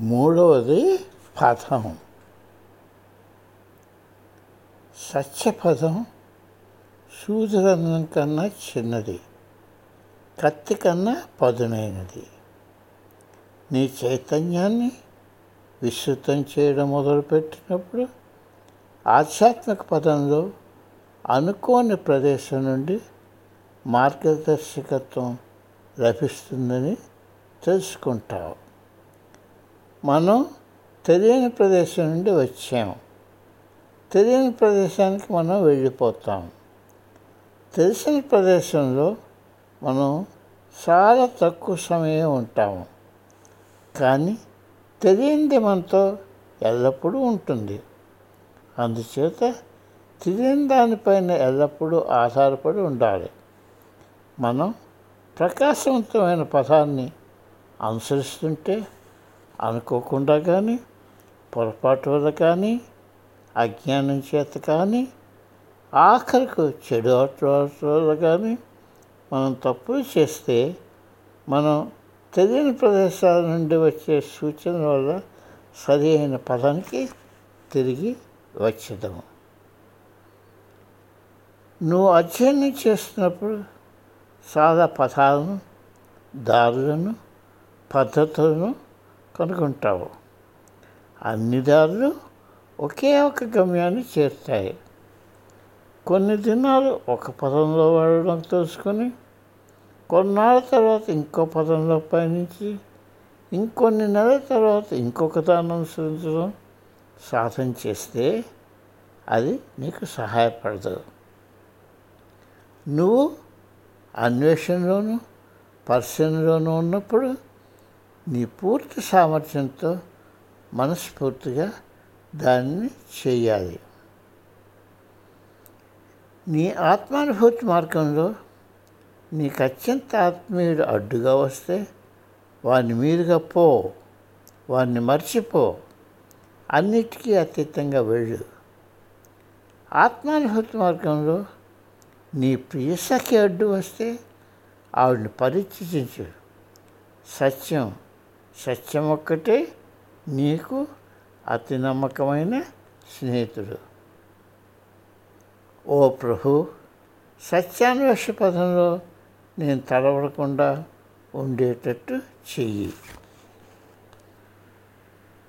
మూడవది పదం సత్యపదం సూదిరంధ్రం కన్నా చిన్నది కత్తి కన్నా పదునైనది నీ చైతన్యాన్ని విస్తృతం చేయడం మొదలుపెట్టినప్పుడు ఆధ్యాత్మిక పదంలో అనుకోని ప్రదేశం నుండి మార్గదర్శకత్వం లభిస్తుందని తెలుసుకుంటావు మనం తెలియని ప్రదేశం నుండి వచ్చాము తెలియని ప్రదేశానికి మనం వెళ్ళిపోతాం తెలిసిన ప్రదేశంలో మనం చాలా తక్కువ సమయం ఉంటాము కానీ తెలియంది మనతో ఎల్లప్పుడూ ఉంటుంది అందుచేత తెలియని దానిపైన ఎల్లప్పుడూ ఆధారపడి ఉండాలి మనం ప్రకాశవంతమైన పదాన్ని అనుసరిస్తుంటే అనుకోకుండా కానీ పొరపాటు వల్ల కానీ అజ్ఞానం చేత కానీ ఆఖరికి చెడు అలవాట్ల వల్ల కానీ మనం తప్పులు చేస్తే మనం తెలియని ప్రదేశాల నుండి వచ్చే సూచనల వల్ల సరి అయిన పదానికి తిరిగి వచ్చేదాము నువ్వు అధ్యయనం చేస్తున్నప్పుడు చాలా పదాలను దారులను పద్ధతులను కనుగొంటావు అన్ని దారులు ఒకే ఒక గమ్యాన్ని చేరుతాయి కొన్ని దినాలు ఒక పదంలో వాడడం తెలుసుకొని కొన్నాళ్ళ తర్వాత ఇంకో పదంలో పయనించి ఇంకొన్ని నెలల తర్వాత ఇంకొక దాన్ని అనుసరించడం సాధన చేస్తే అది నీకు సహాయపడదు నువ్వు అన్వేషణలోను పరిశీలనలోనూ ఉన్నప్పుడు నీ పూర్తి సామర్థ్యంతో మనస్ఫూర్తిగా దాన్ని చేయాలి నీ ఆత్మానుభూతి మార్గంలో నీకు అత్యంత ఆత్మీయుడు అడ్డుగా వస్తే వాడిని మీరుగా పో వాడిని మర్చిపో అన్నిటికీ అతీతంగా వెళ్ళు ఆత్మానుభూతి మార్గంలో నీ ప్రియసఖి అడ్డు వస్తే ఆవిడని పరీక్షించు సత్యం సత్యం ఒక్కటే నీకు అతి నమ్మకమైన స్నేహితుడు ఓ ప్రభు సత్యాన్వేష పదంలో నేను తడవడకుండా ఉండేటట్టు చెయ్యి